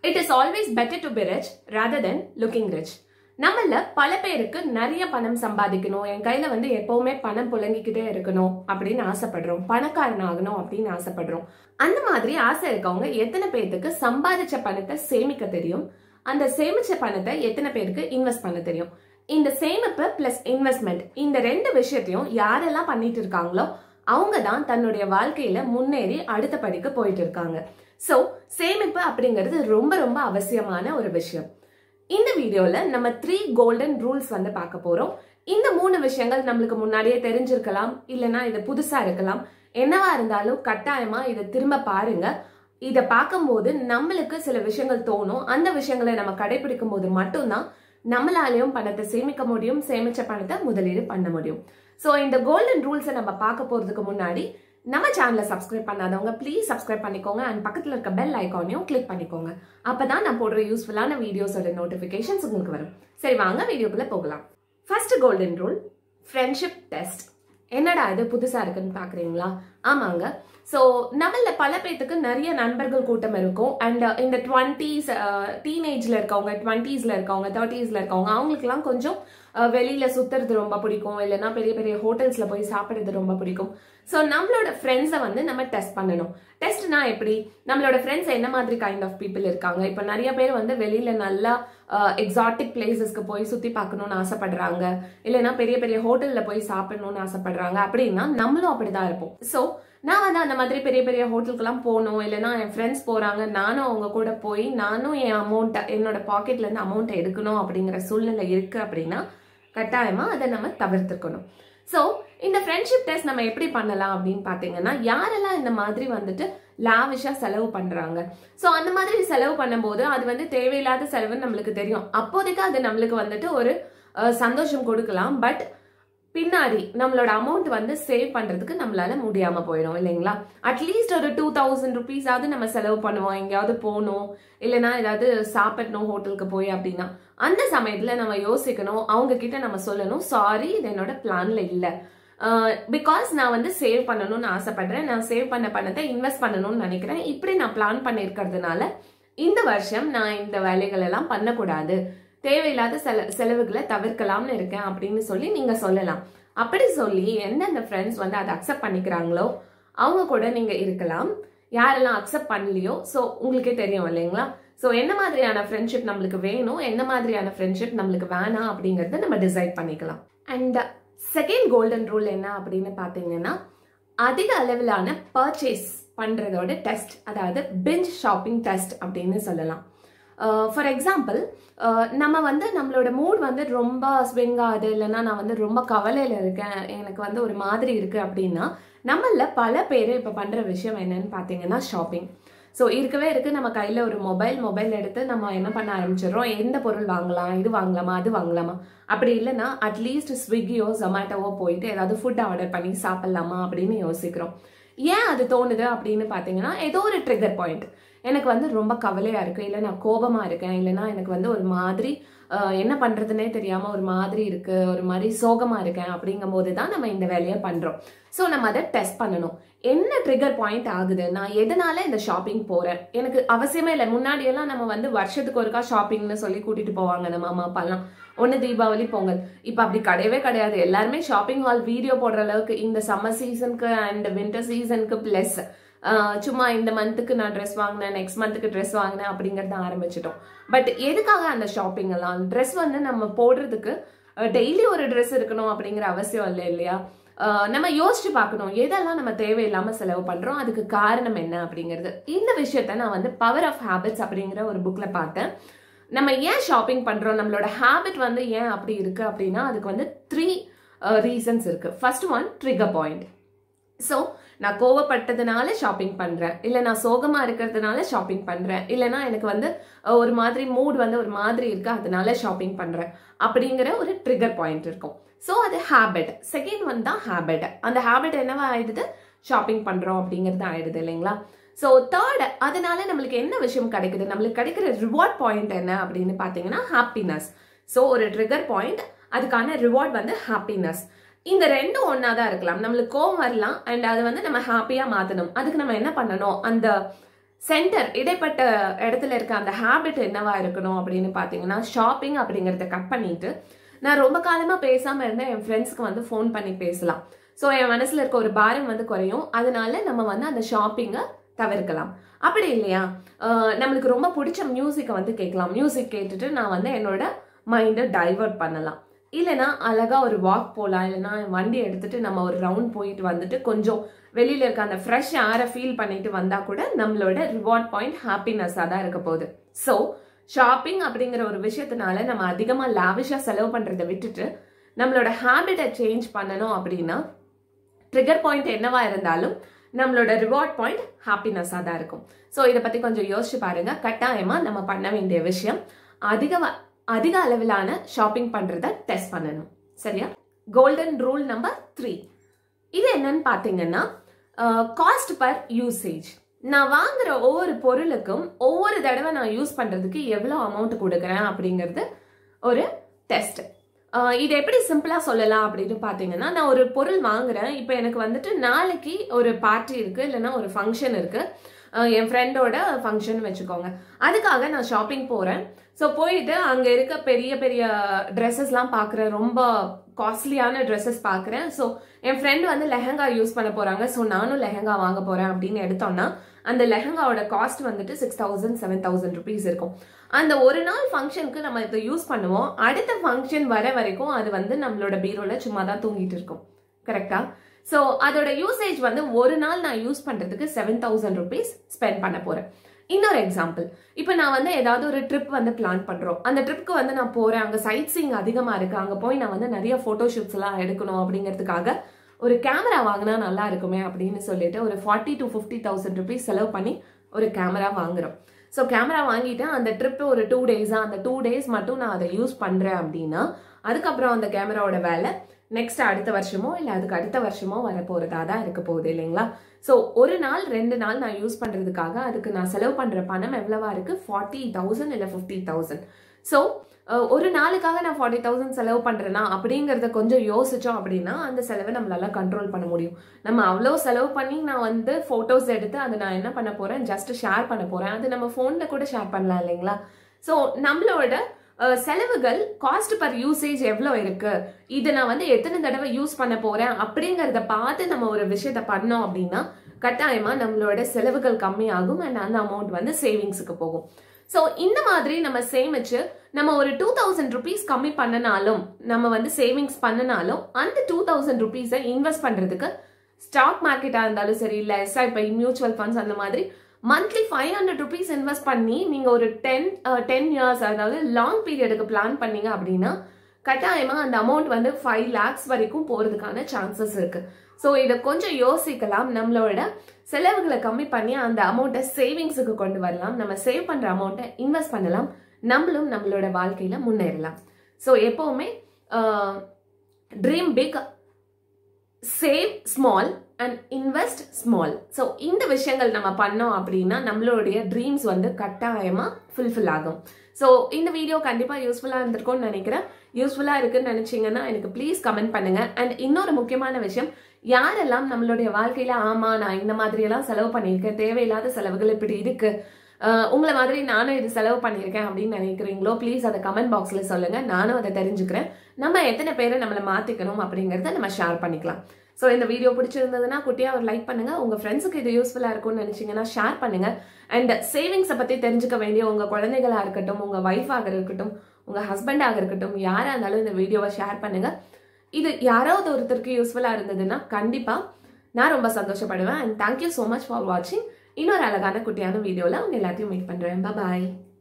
it is always better to be rich rather than looking rich நம்மள பல பேருக்கு நிறைய பணம் சம்பாதிக்கணும் என் கையில வந்து எப்பவுமே பணம் புழங்கிக்கிட்டே இருக்கணும் அப்படின்னு ஆசைப்படுறோம் பணக்காரன் ஆகணும் அப்படின்னு ஆசைப்படுறோம் அந்த மாதிரி ஆசை இருக்கவங்க எத்தனை பேர்த்துக்கு சம்பாதிச்ச பணத்தை சேமிக்க தெரியும் அந்த சேமிச்ச பணத்தை எத்தனை பேருக்கு இன்வெஸ்ட் பண்ண தெரியும் இந்த சேமிப்பு பிளஸ் இன்வெஸ்ட்மெண்ட் இந்த ரெண்டு விஷயத்தையும் யாரெல்லாம் பண்ணிட்டு இருக்காங்களோ அவங்க தான் தன்னுடைய வாழ்க்கையில முன்னேறி அடுத்த படிக்கு போயிட்டு இருக்காங்க சோ சேமிப்பு அப்படிங்கிறது ரொம்ப ரொம்ப அவசியமான ஒரு விஷயம் இந்த வீடியோல நம்ம த்ரீ கோல்டன் ரூல்ஸ் வந்து பார்க்க போறோம் இந்த மூணு விஷயங்கள் நம்மளுக்கு முன்னாடியே தெரிஞ்சிருக்கலாம் இல்லைன்னா இது புதுசா இருக்கலாம் என்னவா இருந்தாலும் கட்டாயமா இதை திரும்ப பாருங்க இதை பார்க்கும்போது நம்மளுக்கு சில விஷயங்கள் தோணும் அந்த விஷயங்களை நம்ம கடைபிடிக்கும் போது மட்டும்தான் நம்மளாலையும் பணத்தை சேமிக்க முடியும் சேமிச்ச பணத்தை முதலீடு பண்ண முடியும் ஸோ இந்த கோல்டன் ரூல்ஸை நம்ம பார்க்க போறதுக்கு முன்னாடி நம்ம சேனலை சப்ஸ்கிரைப் பண்ணாதவங்க ப்ளீஸ் சப்ஸ்கிரைப் பண்ணிக்கோங்க அண்ட் பக்கத்தில் இருக்க பெல் ஐக்கானையும் கிளிக் பண்ணிக்கோங்க அப்பதான் நான் போடுற யூஸ்ஃபுல்லான வீடியோஸோட நோட்டிஃபிகேஷன்ஸ் உங்களுக்கு வரும் சரி வாங்க வீடியோக்குள்ள போகலாம் first golden rule friendship test என்னடா இது புதுசா இருக்குன்னு பாக்குறீங்களா ஆமாங்க ஸோ நம்மள பல பேத்துக்கு நிறைய நண்பர்கள் கூட்டம் இருக்கும் அண்ட் இந்த டுவெண்ட்டீஸ் டீனேஜ்ல இருக்கவங்க டுவெண்ட்டீஸ்ல இருக்கவங்க தேர்ட்டீஸ்ல இருக்கவங்க அவங்களுக்குலாம் கொஞ்சம் அஹ், வெளியில சுத்துறது ரொம்ப பிடிக்கும் இல்லைன்னா பெரிய பெரிய ஹோட்டல்ஸ்ல போய் சாப்பிடுறது ரொம்ப பிடிக்கும் ஸோ நம்மளோட ஃப்ரெண்ட்ஸை வந்து நம்ம டெஸ்ட் பண்ணணும் டெஸ்ட்னா எப்படி நம்மளோட ஃப்ரெண்ட்ஸ் என்ன மாதிரி கைண்ட் ஆஃப் பீப்புள் இருக்காங்க இப்போ நிறைய பேர் வந்து வெளியில நல்லா எக்ஸாட்டிக் பிளேசஸ்க்கு போய் சுத்தி பார்க்கணும்னு ஆசைப்படுறாங்க இல்லைன்னா பெரிய பெரிய ஹோட்டல்ல போய் சாப்பிடணும்னு ஆசைப்படுறாங்க அப்படின்னா நம்மளும் அப்படிதான் இருப்போம் ஸோ நான் வந்து அந்த மாதிரி பெரிய பெரிய ஹோட்டலுக்குலாம் போகணும் இல்லைன்னா என் ஃப்ரெண்ட்ஸ் போறாங்க நானும் அவங்க கூட போய் நானும் என் அமௌண்ட்டை என்னோட பாக்கெட்ல இருந்து அமௌண்ட்டை எடுக்கணும் அப்படிங்கிற சூழ்நிலை இருக்கு அப்படின்னா கட்டாயமா அதை நம்ம தவிர்த்துக்கணும் ஸோ இந்த ஃப்ரெண்ட்ஷிப் டெஸ்ட் நம்ம எப்படி பண்ணலாம் அப்படின்னு பார்த்தீங்கன்னா யாரெல்லாம் இந்த மாதிரி வந்துட்டு லாவிஷா செலவு பண்றாங்க ஸோ அந்த மாதிரி செலவு பண்ணும்போது அது வந்து தேவையில்லாத செலவுன்னு நம்மளுக்கு தெரியும் அப்போதைக்கு அது நம்மளுக்கு வந்துட்டு ஒரு அஹ், சந்தோஷம் கொடுக்கலாம் பட் பின்னாடி நம்மளோட அமௌண்ட் வந்து சேவ் பண்றதுக்கு நம்மளால முடியாம போயிடும் இல்லைங்களா அட்லீஸ்ட் ஒரு டூ தௌசண்ட் ருபீஸாவது நம்ம செலவு பண்ணுவோம் எங்கேயாவது போகணும் இல்லைன்னா ஏதாவது சாப்பிடணும் ஹோட்டலுக்கு போய் அப்படின்னா அந்த சமயத்துல நம்ம யோசிக்கணும் அவங்க கிட்ட நம்ம சொல்லணும் சாரி இது என்னோட பிளான்ல இல்ல பிகாஸ் நான் வந்து சேவ் பண்ணணும்னு ஆசைப்படுறேன் நான் சேவ் பண்ண பணத்தை இன்வெஸ்ட் பண்ணணும்னு நினைக்கிறேன் இப்படி நான் பிளான் பண்ணியிருக்கிறதுனால இந்த வருஷம் நான் இந்த வேலைகள் எல்லாம் பண்ணக்கூடாது தேவையில்லாத செல செலவுகளை தவிர்க்கலாம்னு இருக்கேன் அப்படின்னு சொல்லி நீங்க சொல்லலாம் அப்படி சொல்லி எந்தெந்த ஃப்ரெண்ட்ஸ் வந்து அதை அக்செப்ட் பண்ணிக்கிறாங்களோ அவங்க கூட நீங்க இருக்கலாம் யாரெல்லாம் அக்செப்ட் பண்ணலையோ ஸோ உங்களுக்கே தெரியும் இல்லைங்களா ஸோ என்ன மாதிரியான ஃப்ரெண்ட்ஷிப் நம்மளுக்கு வேணும் என்ன மாதிரியான ஃப்ரெண்ட்ஷிப் நம்மளுக்கு வேணாம் அப்படிங்கறத நம்ம டிசைட் பண்ணிக்கலாம் அண்ட் செகண்ட் கோல்டன் ரூல் என்ன அப்படின்னு பார்த்தீங்கன்னா அதிக அளவிலான பர்ச்சேஸ் பண்றதோட டெஸ்ட் அதாவது பிஞ்ச் ஷாப்பிங் டெஸ்ட் அப்படின்னு சொல்லலாம் ஃபார் எக்ஸாம்பிள் நம்ம வந்து நம்மளோட மூட் வந்து ரொம்ப ஸ்விங் ஆகுது இல்லைன்னா நான் வந்து ரொம்ப கவலையில் இருக்கேன் எனக்கு வந்து ஒரு மாதிரி இருக்கு அப்படின்னா நம்மள பல பேர் இப்போ பண்ணுற விஷயம் என்னன்னு பார்த்தீங்கன்னா ஷாப்பிங் ஸோ இருக்கவே இருக்கு நம்ம கையில் ஒரு மொபைல் மொபைல் எடுத்து நம்ம என்ன பண்ண ஆரம்பிச்சிடுறோம் எந்த பொருள் வாங்கலாம் இது வாங்கலாமா அது வாங்கலாமா அப்படி இல்லைன்னா அட்லீஸ்ட் ஸ்விக்கியோ ஜொமேட்டோவோ போயிட்டு ஏதாவது ஃபுட் ஆர்டர் பண்ணி சாப்பிடலாமா அப்படின்னு யோசிக்கிறோம் ஏன் அது தோணுது அப்படின்னு பார்த்தீங்கன்னா ஏதோ ஒரு ட்ரிகர் பாயிண்ட் எனக்கு வந்து ரொம்ப கவலையா இருக்கு இல்லை நான் கோபமா இருக்கேன் இல்லைன்னா எனக்கு வந்து ஒரு மாதிரி அஹ், என்ன பண்றதுனே தெரியாம ஒரு மாதிரி இருக்கு ஒரு மாதிரி சோகமா இருக்கேன் அப்படிங்கும் போது தான் நம்ம இந்த வேலையை பண்றோம் ஸோ நம்ம அதை டெஸ்ட் பண்ணணும் என்ன ட்ரிகர் பாயிண்ட் ஆகுது நான் எதனால இந்த ஷாப்பிங் போறேன் எனக்கு அவசியமே இல்லை முன்னாடியெல்லாம் நம்ம வந்து வருஷத்துக்கு ஒருக்கா ஷாப்பிங்னு சொல்லி கூட்டிட்டு போவாங்க நம்ம அம்மா அப்பாலாம் ஒன்று தீபாவளி பொங்கல் இப்போ அப்படி கிடையவே கிடையாது எல்லாருமே ஷாப்பிங் ஹால் வீடியோ போடுற அளவுக்கு இந்த சம்மர் சீசனுக்கு அண்ட் வின்டர் சீசனுக்கு ப்ளஸ் சும்மா இந்த மந்த்துக்கு நான் ட்ரெஸ் வாங்கினேன் நெக்ஸ்ட் மந்த்துக்கு ட்ரெஸ் வாங்கினேன் அப்படிங்கறத ஆரம்பிச்சிட்டோம் பட் எதுக்காக அந்த ஷாப்பிங் எல்லாம் ட்ரெஸ் வந்து நம்ம போடுறதுக்கு டெய்லி ஒரு ட்ரெஸ் இருக்கணும் அப்படிங்கிற அவசியம் இல்லை இல்லையா அஹ் நம்ம யோசிச்சு பார்க்கணும் எதெல்லாம் நம்ம தேவையில்லாம செலவு பண்றோம் அதுக்கு காரணம் என்ன அப்படிங்கிறது இந்த விஷயத்த நான் வந்து பவர் ஆஃப் ஹேபிட்ஸ் அப்படிங்கிற ஒரு புக்ல பார்த்தேன் நம்ம ஏன் ஷாப்பிங் பண்றோம் நம்மளோட ஹேபிட் வந்து ஏன் அப்படி இருக்கு அப்படின்னா அதுக்கு வந்து த்ரீ ரீசன்ஸ் இருக்கு first one trigger point so நான் கோவப்பட்டதுனால ஷாப்பிங் பண்றேன் இல்லை நான் சோகமா இருக்கிறதுனால ஷாப்பிங் பண்றேன் இல்லைன்னா எனக்கு வந்து அஹ், ஒரு மாதிரி மூட் வந்து ஒரு மாதிரி இருக்கு அதனால ஷாப்பிங் பண்றேன் அப்படிங்கிற ஒரு ட்ரிகர் பாயிண்ட் இருக்கும் ஸோ அது ஹேபிட் செகண்ட் ஒன் தான் ஹேபிட் அந்த ஹேபிட் என்னவா ஆயிடுது ஷாப்பிங் பண்றோம் அப்படிங்கிறது ஆயிடுது இல்லைங்களா ஸோ தேர்ட் அதனால நம்மளுக்கு என்ன விஷயம் கிடைக்குது நம்மளுக்கு கிடைக்கிற ரிவார்ட் பாயிண்ட் என்ன அப்படின்னு பார்த்தீங்கன்னா ஹாப்பினஸ் ஸோ ஒரு ட்ரிகர் பாயிண்ட் அதுக்கான ரிவார்ட் வந்து ஹாப்பினஸ் இந்த ரெண்டும் ஒன்றா தான் இருக்கலாம் நம்மளுக்கு கோவம் வரலாம் அண்ட் அதை வந்து நம்ம ஹாப்பியாக மாற்றணும் அதுக்கு நம்ம என்ன பண்ணணும் அந்த சென்டர் இடைப்பட்ட இடத்துல இருக்க அந்த ஹேபிட் என்னவா இருக்கணும் அப்படின்னு பார்த்தீங்கன்னா ஷாப்பிங் அப்படிங்கிறத கட் பண்ணிட்டு நான் ரொம்ப காலமாக பேசாமல் இருந்த என் ஃப்ரெண்ட்ஸ்க்கு வந்து ஃபோன் பண்ணி பேசலாம் ஸோ என் மனசில் இருக்க ஒரு பாரம் வந்து குறையும் அதனால நம்ம வந்து அந்த ஷாப்பிங்கை தவிர்க்கலாம் அப்படி இல்லையா அஹ் நம்மளுக்கு ரொம்ப பிடிச்ச மியூசிக்கை வந்து கேட்கலாம் மியூசிக் கேட்டுட்டு நான் வந்து என்னோட மைண்டை டைவர்ட் பண்ணலாம் இல்லைனா அழகா ஒரு வாக் போகலாம் இல்லைனா வண்டி எடுத்துட்டு நம்ம ஒரு ரவுண்ட் போயிட்டு வந்துட்டு கொஞ்சம் வெளியில இருக்க அந்த ஃப்ரெஷ் ஏரை ஃபீல் பண்ணிட்டு வந்தா கூட நம்மளோட ரிவார்ட் பாயிண்ட் ஹாப்பினஸ்ஸாக தான் இருக்க போகுது ஸோ ஷாப்பிங் அப்படிங்கிற ஒரு விஷயத்தினால நம்ம அதிகமாக லாவிஷாக செலவு பண்ணுறதை விட்டுட்டு நம்மளோட ஹேபிட்டை சேஞ்ச் பண்ணணும் அப்படின்னா ட்ரிகர் பாயிண்ட் என்னவா இருந்தாலும் நம்மளோட ரிவார்ட் பாயிண்ட் ஹாப்பினஸ்ஸாக தான் இருக்கும் ஸோ இதை பற்றி கொஞ்சம் யோசிச்சு பாருங்க கட்டாயமாக நம்ம பண்ண வேண்டிய விஷயம் அதிக வ- அதிக அளவிலான ஷாப்பிங் பண்ணுறத டெஸ்ட் பண்ணணும் சரியா கோல்டன் ரூல் நம்பர் த்ரீ இது என்னன்னு பார்த்தீங்கன்னா காஸ்ட் பர் யூசேஜ் நான் வாங்குற ஒவ்வொரு பொருளுக்கும் ஒவ்வொரு தடவை நான் யூஸ் பண்ணுறதுக்கு எவ்வளோ அமௌண்ட் கொடுக்குறேன் அப்படிங்கிறது ஒரு டெஸ்ட் இது எப்படி சிம்பிளா சொல்லலாம் அப்படின்னு பாத்தீங்கன்னா நான் ஒரு பொருள் வாங்குறேன் இப்போ எனக்கு வந்துட்டு நாளைக்கு ஒரு பார்ட்டி இருக்கு இல்லைன்னா ஒரு ஃபங்க்ஷன் இருக்கு அஹ் என் ஃப்ரெண்டோட ஃபங்க்ஷன் வச்சுக்கோங்க அதுக்காக நான் ஷாப்பிங் போறேன் ஸோ போயிட்டு அங்க இருக்க பெரிய பெரிய ட்ரெஸ்ஸஸ்லாம் பார்க்குறேன் ரொம்ப காஸ்ட்லியான ட்ரெஸ்ஸஸ் பார்க்குறேன் ஸோ என் ஃப்ரெண்ட் வந்து லெஹங்கா யூஸ் பண்ண போறாங்க ஸோ நானும் லெஹங்கா வாங்க போறேன் அப்படின்னு எடுத்தோம்னா அந்த லெஹங்காவோட காஸ்ட் வந்துட்டு six thousand seven thousand rupees இருக்கும் அந்த ஒரு நாள் ஃபங்க்ஷனுக்கு நம்ம இதை யூஸ் பண்ணுவோம் அடுத்த ஃபங்க்ஷன் வர வரைக்கும் அது வந்து நம்மளோட பீரோல சும்மா தான் தூங்கிட்டு இருக்கும் கரெக்டா ஸோ அதோட யூசேஜ் வந்து ஒரு நாள் நான் யூஸ் பண்றதுக்கு செவன் தௌசண்ட் ருபீஸ் ஸ்பெண்ட் பண்ண போறேன் இன்னொரு எக்ஸாம்பிள் இப்போ நான் வந்து ஏதாவது ஒரு ட்ரிப் வந்து பிளான் பண்றோம் அந்த ட்ரிப்க்கு வந்து நான் போறேன் அங்க சைட் சீங் அதிகமா இருக்கு அங்க போய் நான் வந்து நிறைய போட்டோ ஷூட்ஸ் எல்லாம் எடுக்கணும் அப்படிங்கிறதுக்காக ஒரு கேமரா வாங்கினா நல்லா இருக்குமே அப்படின்னு சொல்லிட்டு ஒரு forty to fifty thousand rupees செலவு பண்ணி ஒரு கேமரா வாங்குறோம் ஸோ கேமரா வாங்கிட்டு அந்த ட்ரிப் ஒரு டூ டேஸா அந்த டூ டேஸ் மட்டும் நான் அதை யூஸ் பண்றேன் அப்படின்னா அதுக்கப்புறம் அந்த கேமராவோட வேலை நெக்ஸ்ட் அடுத்த வருஷமோ இல்லை அதுக்கு அடுத்த வருஷமோ வர போறதா தான் இருக்க போகுது இல்லைங்களா ஸோ ஒரு நாள் ரெண்டு நாள் நான் யூஸ் பண்றதுக்காக அதுக்கு நான் செலவு பண்ற பணம் எவ்வளவா இருக்கு ஃபார்ட்டி தௌசண்ட் இல்லை ஃபிஃப்டி தௌசண்ட் ஸோ ஒரு நாளுக்காக நான் ஃபார்ட்டி தௌசண்ட் செலவு பண்றேனா அப்படிங்கறத கொஞ்சம் யோசிச்சோம் அப்படின்னா அந்த செலவை நம்மளால கண்ட்ரோல் பண்ண முடியும் நம்ம அவ்வளோ செலவு பண்ணி நான் வந்து ஃபோட்டோஸ் எடுத்து அதை நான் என்ன பண்ண போறேன் ஜஸ்ட் ஷேர் பண்ண போறேன் அது நம்ம ஃபோனில் கூட ஷேர் பண்ணலாம் இல்லைங்களா ஸோ நம்மளோட அஹ், செலவுகள் காஸ்ட் பர் யூசேஜ் எவ்வளோ இருக்கு இதை நான் வந்து எத்தனை தடவை யூஸ் பண்ண போறேன் அப்படிங்கறத பார்த்து நம்ம ஒரு விஷயத்த பண்ணோம் அப்படின்னா கட்டாயமா நம்மளோட செலவுகள் கம்மியாகும் அண்ட் அந்த அமௌண்ட் வந்து சேவிங்ஸுக்கு போகும் ஸோ இந்த மாதிரி நம்ம சேமிச்சு நம்ம ஒரு டூ தௌசண்ட் ருபீஸ் கம்மி பண்ணனாலும் நம்ம வந்து சேவிங்ஸ் பண்ணனாலும் அந்த டூ தௌசண்ட் ருபீஸை இன்வெஸ்ட் பண்றதுக்கு ஸ்டாக் மார்க்கெட்டா இருந்தாலும் சரி இல்ல எஸ்ஐபி மியூச்சுவல் ஃபண்ட்ஸ் அந்த மாதிரி monthly five hundred rupees invest பண்ணி நீங்க ஒரு டென் டென் இயர்ஸ் அதாவது லாங் பீரியடுக்கு பிளான் பண்ணீங்க அப்படின்னா கட்டாயமா அந்த அமௌண்ட் வந்து ஃபைவ் லேக்ஸ் வரைக்கும் போறதுக்கான சான்சஸ் இருக்கு ஸோ இதை கொஞ்சம் யோசிக்கலாம் நம்மளோட செலவுகளை கம்மி பண்ணி அந்த அமௌண்ட்டை சேவிங்ஸுக்கு கொண்டு வரலாம் நம்ம சேவ் பண்ற அமௌண்ட்டை இன்வெஸ்ட் பண்ணலாம் நம்மளும் நம்மளோட வாழ்க்கையில முன்னேறலாம் ஸோ எப்பவுமே dream big save small and invest small so இந்த விஷயங்கள் நம்ம பண்ணோம் அப்படின்னா நம்மளுடைய ட்ரீம்ஸ் வந்து கட்டாயமாக ஃபுல்ஃபில் ஆகும் ஸோ இந்த வீடியோ கண்டிப்பாக யூஸ்ஃபுல்லாக இருந்திருக்கும்னு நினைக்கிறேன் யூஸ்ஃபுல்லாக இருக்குன்னு நினச்சிங்கன்னா எனக்கு ப்ளீஸ் கமெண்ட் பண்ணுங்க அண்ட் இன்னொரு முக்கியமான விஷயம் யாரெல்லாம் நம்மளுடைய வாழ்க்கையில ஆமா நான் இந்த மாதிரியெல்லாம் செலவு பண்ணியிருக்கேன் தேவையில்லாத செலவுகள் இப்படி இருக்கு அஹ் உங்களை மாதிரி நானும் இது செலவு பண்ணியிருக்கேன் அப்படின்னு நினைக்கிறீங்களோ ப்ளீஸ் அதை கமெண்ட் பாக்ஸ்ல சொல்லுங்க நானும் அதை தெரிஞ்சுக்கிறேன் நம்ம எத்தனை பேரை நம்மளை மாத்திக்கணும் அப்படிங்கறத நம்ம ஷேர் பண்ணிக்கலாம் ஸோ இந்த வீடியோ பிடிச்சிருந்ததுன்னா குட்டியா ஒரு லைக் பண்ணுங்க உங்க ஃப்ரெண்ட்ஸுக்கு இது யூஸ்ஃபுல்லா இருக்கும்னு நினைச்சீங்கன்னா ஷேர் பண்ணுங்க அண்ட் சேவிங்ஸை பத்தி தெரிஞ்சுக்க வேண்டிய உங்க குழந்தைகளா இருக்கட்டும் உங்க ஒய்ஃபாக இருக்கட்டும் உங்க ஹஸ்பண்டாக இருக்கட்டும் யாரா இருந்தாலும் இந்த வீடியோவை ஷேர் பண்ணுங்க இது யாராவது ஒருத்தருக்கு யூஸ்ஃபுல்லா இருந்ததுன்னா கண்டிப்பா நான் ரொம்ப சந்தோஷப்படுவேன் and thank you so much for வாட்சிங் இன்னொரு அழகான குட்டியான வீடியோல உங்க எல்லாத்தையும் மீட் பண்றேன் பாய்